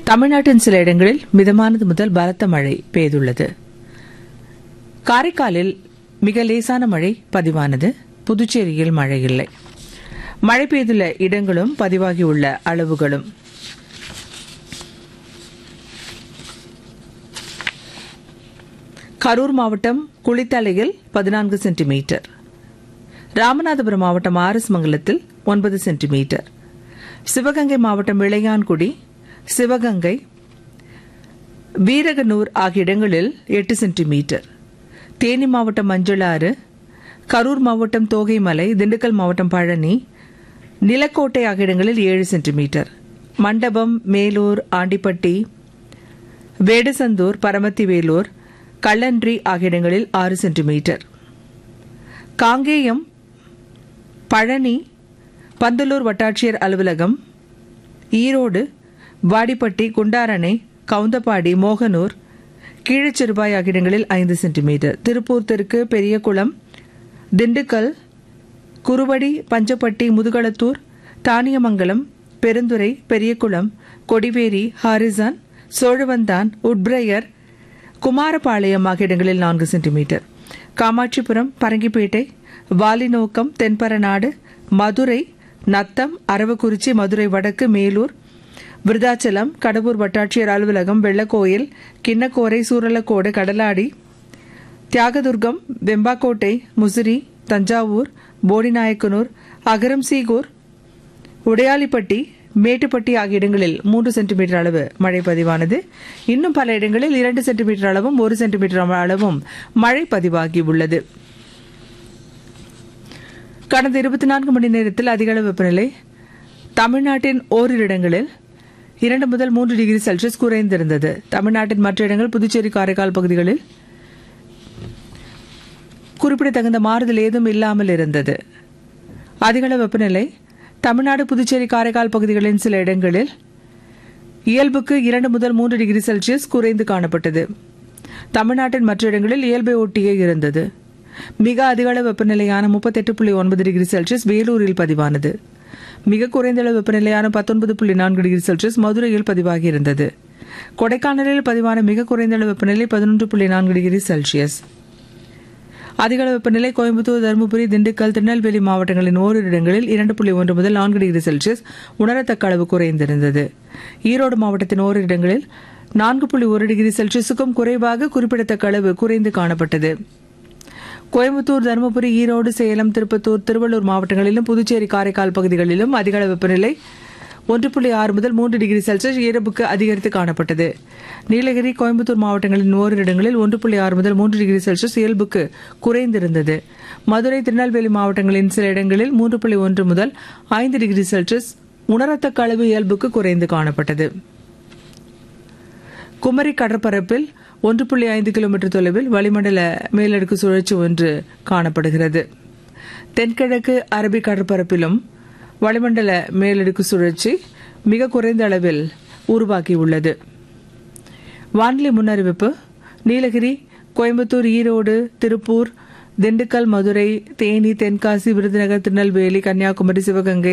தமிழ்நாட்டின் சில இடங்களில் மிதமானது முதல் பலத்த மழை பெய்துள்ளது காரைக்காலில் மிக லேசான மழை பதிவானது புதுச்சேரியில் மழை இல்லை மழை பெய்துள்ள இடங்களும் பதிவாகியுள்ள அளவுகளும் கரூர் மாவட்டம் குளித்தலையில் பதினான்கு சென்டிமீட்டர் ராமநாதபுரம் மாவட்டம் ஆரஸ்மங்கலத்தில் ஒன்பது சென்டிமீட்டர் சிவகங்கை மாவட்டம் இளையான்குடி சிவகங்கை வீரகனூர் ஆகிய இடங்களில் எட்டு சென்டிமீட்டர் தேனி மாவட்டம் மஞ்சளாறு கரூர் மாவட்டம் தோகைமலை திண்டுக்கல் மாவட்டம் பழனி நிலக்கோட்டை ஆகிய இடங்களில் ஏழு சென்டிமீட்டர் மண்டபம் மேலூர் ஆண்டிப்பட்டி வேடசந்தூர் பரமத்தி வேலூர் கள்ளன்றி ஆகிய இடங்களில் ஆறு சென்டிமீட்டர் காங்கேயம் பழனி பந்தலூர் வட்டாட்சியர் அலுவலகம் ஈரோடு வாடிப்பட்டி குண்டாரணை கவுந்தப்பாடி மோகனூர் கீழச்சிறுபாய் ஆகிய இடங்களில் ஐந்து சென்டிமீட்டர் திருப்பூர் தெற்கு பெரியகுளம் திண்டுக்கல் குருவடி பஞ்சப்பட்டி முதுகளத்தூர் தானியமங்கலம் பெருந்துறை பெரியகுளம் கொடிவேரி ஹாரிசான் சோழவந்தான் உட்பிரையர் குமாரபாளையம் ஆகிய இடங்களில் நான்கு சென்டிமீட்டர் காமாட்சிபுரம் பரங்கிப்பேட்டை வாலிநோக்கம் தென்பரநாடு மதுரை நத்தம் அரவக்குறிச்சி மதுரை வடக்கு மேலூர் விருதாச்சலம் கடவூர் வட்டாட்சியர் அலுவலகம் வெள்ளக்கோயில் கிண்ணக்கோரை சூரலக்கோடு கடலாடி தியாகதுர்கம் வெம்பாக்கோட்டை முசிறி தஞ்சாவூர் போடிநாயக்கனூர் அகரம்சீகூர் உடையாளிப்பட்டி மேட்டுப்பட்டி ஆகிய இடங்களில் மூன்று சென்டிமீட்டர் அளவு மழை பதிவானது இன்னும் பல இடங்களில் இரண்டு சென்டிமீட்டர் அளவும் ஒரு சென்டிமீட்டர் அளவும் மழை பதிவாகி உள்ளது கடந்த இருபத்தி நான்கு மணி நேரத்தில் அதிகளவு வெப்பநிலை தமிழ்நாட்டின் ஓரிரு இடங்களில் இரண்டு முதல் மூன்று டிகிரி செல்சியஸ் குறைந்திருந்தது தமிழ்நாட்டின் மற்ற இடங்கள் புதுச்சேரி காரைக்கால் பகுதிகளில் குறிப்பிடத்தகுந்த மாறுதல் ஏதும் இல்லாமல் இருந்தது அதிகளவு வெப்பநிலை தமிழ்நாடு புதுச்சேரி காரைக்கால் பகுதிகளின் சில இடங்களில் இயல்புக்கு இரண்டு முதல் மூன்று டிகிரி செல்சியஸ் குறைந்து காணப்பட்டது தமிழ்நாட்டின் மற்ற இடங்களில் இயல்பை ஒட்டியே இருந்தது மிக அதிகளவு வெப்பநிலையான முப்பத்தெட்டு புள்ளி ஒன்பது டிகிரி செல்சியஸ் வேலூரில் பதிவானது மிக குறைந்த அளவு வெப்பநிலையான பத்தொன்பது புள்ளி நான்கு டிகிரி செல்சியஸ் மதுரையில் பதிவாகியிருந்தது கொடைக்கானலில் பதிவான மிக குறைந்த அளவு வெப்பநிலை பதினொன்று புள்ளி நான்கு டிகிரி செல்சியஸ் அதிகளவு வெப்பநிலை கோயம்புத்தூர் தருமபுரி திண்டுக்கல் திருநெல்வேலி மாவட்டங்களின் ஓரிரு இடங்களில் இரண்டு புள்ளி ஒன்று முதல் நான்கு டிகிரி செல்சியஸ் உணரத்தக்க அளவு குறைந்திருந்தது ஈரோடு மாவட்டத்தின் ஓரிரு இடங்களில் நான்கு புள்ளி ஒரு டிகிரி செல்சியஸுக்கும் குறைவாக குறிப்பிடத்தக்க அளவு குறைந்து காணப்பட்டது கோயம்புத்தூர் தருமபுரி ஈரோடு சேலம் திருப்பத்தூர் திருவள்ளூர் மாவட்டங்களிலும் புதுச்சேரி காரைக்கால் பகுதிகளிலும் அதிகளவு வெப்பநிலை ஒன்று புள்ளி ஆறு முதல் மூன்று டிகிரி செல்சியஸ் இயல்புக்கு அதிகரித்து காணப்பட்டது நீலகிரி கோயம்புத்தூர் மாவட்டங்களின் ஓரிரு இடங்களில் ஒன்று புள்ளி ஆறு முதல் மூன்று டிகிரி செல்சியஸ் இயல்புக்கு குறைந்திருந்தது மதுரை திருநெல்வேலி மாவட்டங்களின் சில இடங்களில் மூன்று புள்ளி ஒன்று முதல் ஐந்து டிகிரி செல்சியஸ் உணரத்தக்க அளவு இயல்புக்கு குறைந்து காணப்பட்டது குமரி கடற்பரப்பில் ஒன்று புள்ளி ஐந்து கிலோமீட்டர் தொலைவில் வளிமண்டல மேலடுக்கு சுழற்சி ஒன்று காணப்படுகிறது தென்கிழக்கு அரபிக் கடற்பரப்பிலும் வளிமண்டல மேலடுக்கு சுழற்சி மிக குறைந்த அளவில் உருவாகியுள்ளது வானிலை முன்னறிவிப்பு நீலகிரி கோயம்புத்தூர் ஈரோடு திருப்பூர் திண்டுக்கல் மதுரை தேனி தென்காசி விருதுநகர் திருநெல்வேலி கன்னியாகுமரி சிவகங்கை